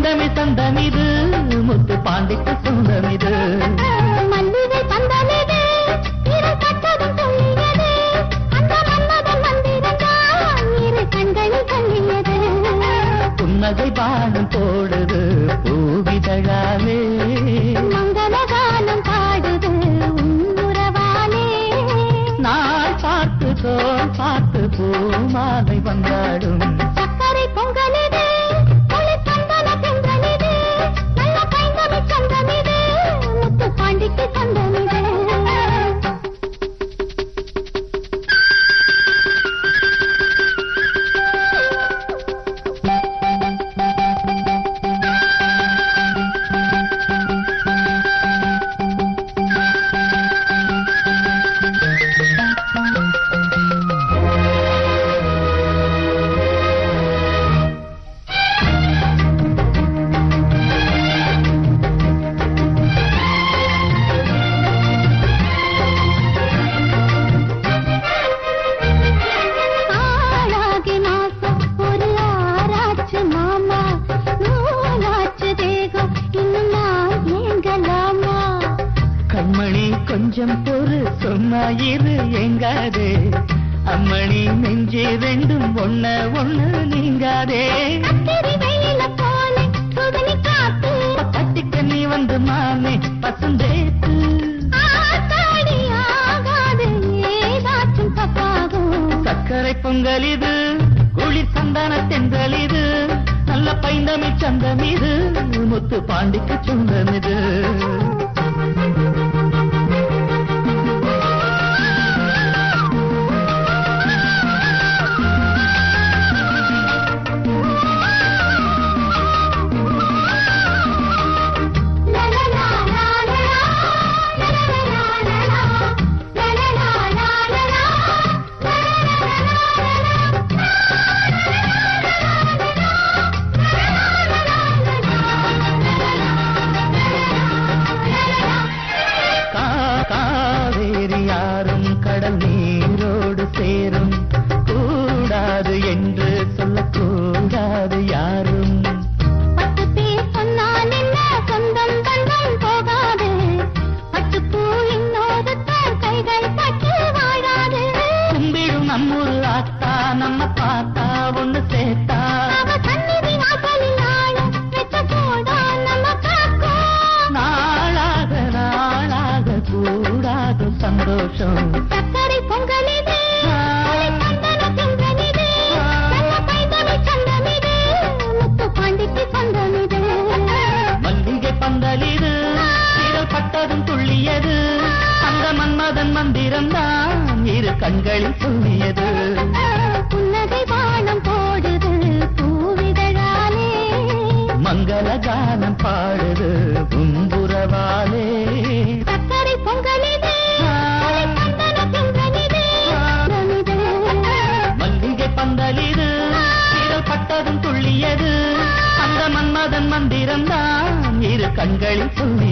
பைந்தமி தந்தம் இது முத்து பாண்டிக்கு சொந்தம் இது மல்லிகை பந்தலிது இரு கட்டதும் சொல்லியது அந்த மன்மதன் வந்திருந்தான் இரு கண்களில் சொல்லியது புன்னகை பானம் போடுது பூவிதழாலே மங்களகானம் பாடுது உன்னுறவாலே நாள் பார்த்து தோல் பார்த்து பூமாலை வந்தாடும் சக்கரை பொங்கலிது ஒளி சந்தன சென்றலிது நல்ல பைந்தமி சந்தமிது முத்து பாண்டிக்கு சந்தமிது ஆளாகி மாசம் ஒரு ஆராய்ச்சி மாமா நூலாச்சு தேகம் இன்னும் நான் ஏங்கலாமா கண்மணி கொஞ்சம் பொறு சொன்னாயிரு எங்காதே அம்மணி நெஞ்சு ரெண்டும் ஒண்ண ஒண்ணு நீங்காதே கத்திரி வெயில போல சுதனி காத்து கட்டிக்க நீ வந்து மாமே பசுந்தேத்து ஆத்தாடி ஆகாது ஏதாச்சும் தப்பாகும் சர்க்கரை பொங்கல் இது குளிர் சந்தான தென்றல் இது நல்ல பைந்தமி சந்தம் இது முத்து பாண்டிக்கு சொந்தம் இது கா- காவேரி யாரும் கடல் நீரோடு சேரும் கூடாது என்று சொல்லக்கூடாது யாரும் பத்து பேர் சொன்னால் என்ன சொந்தம் பந்தம் போகாது பட்டு பூ இன்னொருத்தர் கைகள் பட்டு வாழாது கும்பிடும் நம்மூர் ஆத்தா நம்ம பார்த்தா ஒண்ணு சேர்த்தா அவ சந்நிதி வாசலில் ஆளும் வெச்ச போடா நம்ம காக்கும் நாளாக நாளாக கூடாது சந்தோஷம் சக்கரை பொங்கலிது ஒளி சந்தன செங்கனிது நல்ல பைந்தமி சந்தமிது முத்து பாண்டிக்கு சொந்தமிது மல்லிகை பந்தலிது இதழ் பட்டதும் துள்ளியது அந்த மன்மதன் மந்திரம் தான் இரு கண்களில் சொல்லியது புன்னகை வானம் போடுது பூவிதழாலே மங்கள கானம் பாடுது உன்புறவாலே சக்கரை பொங்கலிது ஒளி சந்தன செங்கனிது சந்தமிது மல்லிகை பந்தலிது இதழ் பட்டதும் துள்ளியது அந்த மன்மதன் மந்திரம் தான் இரு கண்களில் சொல்லியது